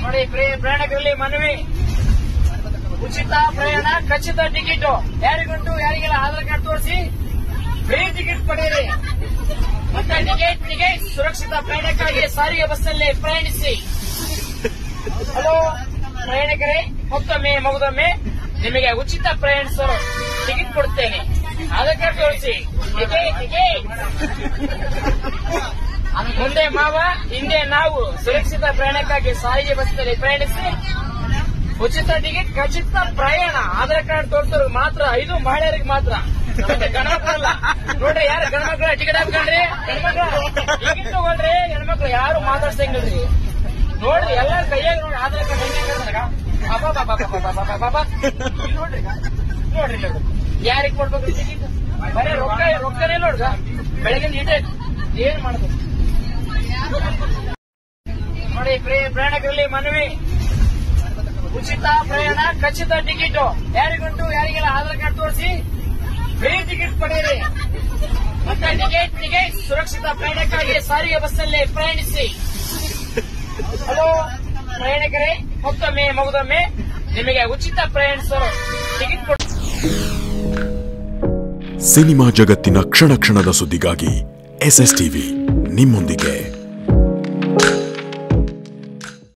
ನೋಡಿ ಪ್ರಿಯ ಪ್ರಯಾಣಿಕರಲ್ಲಿ ಮನವಿ ಉಚಿತ ಪ್ರಯಾಣ ಖಚಿತ ಟಿಕೆಟ್ ಯಾರಿಗುಂಟು ಯಾರಿಗೆಲ್ಲ ಆಧಾರ್ ಕಾರ್ಡ್ ತೋರಿಸಿ ಫ್ರೀ ಟಿಕೆಟ್ ಪಡೆಯಿರಿ ಮತ್ತೆ ಟಿಕೆಟ್ ಟಿಕೆಟ್ ಸುರಕ್ಷಿತ ಪ್ರಯಾಣಕ್ಕಾಗಿ ಸಾರಿಗೆ ಬಸ್ನಲ್ಲಿ ಪ್ರಯಾಣಿಸಿ ಹಲೋ ಪ್ರಯಾಣಿಕರೇ ಮತ್ತೊಮ್ಮೆ ಮಗದೊಮ್ಮೆ ನಿಮಗೆ ಉಚಿತ ಪ್ರಯಾಣಿಸಲು ಟಿಕೆಟ್ ಕೊಡುತ್ತೇನೆ ಆಧಾರ್ ಕಾರ್ಡ್ ತೋರಿಸಿ ಟಿಕೆಟ್ ಟಿಕೆಟ್ ಮುಂದೆ ಮಾವ ಹಿಂದೆ ನಾವು ಸುರಕ್ಷಿತ ಪ್ರಯಾಣಕ್ಕಾಗಿ ಸಾರಿಗೆ ಬಸ್ನಲ್ಲಿ ಪ್ರಯಾಣಿಸಿ ಉಚಿತ ಟಿಕೆಟ್ ಖಚಿತ ಪ್ರಯಾಣ ಆಧಾರ್ ಕಾರ್ಡ್ ತೋರಿಸೋರಿಗೆ ಮಾತ್ರ ಐದು ಮಹಿಳೆಯರಿಗೆ ಮಾತ್ರ ಮತ್ತೆ ಗಣಮಕ್ಕಳಲ್ಲ ನೋಡ್ರಿ ಯಾರು ಗಣಮಕ್ಳ ಟಿಕೆಟ್ ಹಾಕ್ಕೊಂಡ್ರಿ ಗಣಮಕ್ಳ ಟಿಕೆಟ್ ತಗೊಳ್ರಿ ಹೆಣ್ಮಕ್ಳು ಯಾರು ಮಾತಾಡ್ಸಂಗಿಲ್ರಿ ನೋಡ್ರಿ ಎಲ್ಲಾರ ಕೈಯಾಗ ನೋಡಿ ಆಧಾರ್ ಕಾರ್ಡ್ ಹೆಂಗೆ ಹಾಕಿದಾಗ ಅಬ್ಬಾ ಬಾಬಾ ಬಾಬಾ ಬಾಬಾ ಬಾಬಾ ಇಲ್ಲಿ ನೋಡ್ರಿ ನೋಡ್ರಿ ನೋಡ್ರಿ ಯಾರಿಗೆ ಕೊಡ್ಬೇಕು ಟಿಕೆಟ್ ಬರೀ ರೊಕ್ಕ ರೊಕ್ಕನೇ ನೋಡ್ಗ ಬೆಳಗಿನ ಇಟೆ ಏನ್ ಮಾಡ್ಬೇಕು ನೋಡಿ ಪ್ರಿಯ ಪ್ರಯಾಣಿಕರಲ್ಲಿ ಮನವಿ ಉಚಿತ ಪ್ರಯಾಣ ಖಚಿತ ಟಿಕೆಟ್ ಯಾರಿಗುಂಟು ಯಾರಿಗೆಲ್ಲ ಆಧಾರ್ ಕಾರ್ಡ್ ತೋರಿಸಿ ಫ್ರೀ ಟಿಕೆಟ್ ಪಡೆಯಿರಿ ಮತ್ತೆ ಟಿಕೆಟ್ ಟಿಕೆಟ್ ಸುರಕ್ಷಿತ ಪ್ರಯಾಣಕ್ಕಾಗಿ ಸಾರಿಗೆ ಬಸ್ನಲ್ಲಿ ಪ್ರಯಾಣಿಸಿ ಹಲೋ ಪ್ರಯಾಣಿಕರೇ ಮತ್ತೊಮ್ಮೆ ಮಗದೊಮ್ಮೆ ನಿಮಗೆ ಉಚಿತ ಪ್ರಯಾಣಿಸಲು ಟಿಕೆಟ್ ಕೊಡ ಸಿನಿಮಾ ಜಗತ್ತಿನ ಕ್ಷಣ ಕ್ಷಣದ ಸುದ್ದಿಗಾಗಿ ಎಸ್ ಎಸ್ ಟಿವಿ ನಿಮ್ಮೊಂದಿಗೆ